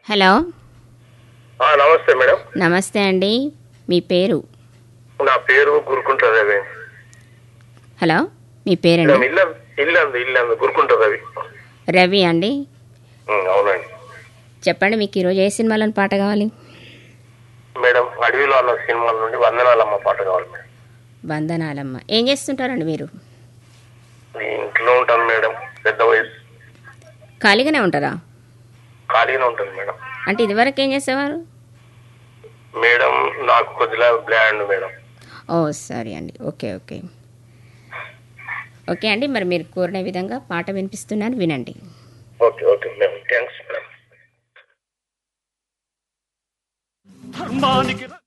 hello ఆ, నమస్తే madam నమస్తే అండి మీ పేరు నా పేరు గురుకుంట రవి హలో మీ పేరండి మేడం ఇల్లు ఇల్లందు ఇల్లందు గురుకుంట రవి రవి అండి ఉమ్, అవునండి చెప్పండి మీకు ఈరోజు ఏ సినిమాలోని పాట కావాలి మేడం అడవిలో అన్న సినిమాల నుండి వందనాలమ్మ పాట కావాలి మేడం వందనాలమ్మ ఏం చేస్తుంటారండి మీరు ఈ ఇంట్లో ఉంటాను మేడం పెద్ద వయసు ఖాళీగానే ఉంటారా ఖాళీగానే ఉంటుంది మేడం అంటే ఇదివరకు ఏం చేసేవారు మేడం నాకు కొద్దిగా బ్లాండ్ మేడం ఓ సరే అండి ఓకే ఓకే ఓకే అండి మరి మీరు కోరిన విధంగా పాట వినిపిస్తున్నాను వినండి okay okay madam thanks madam ధర్మానికి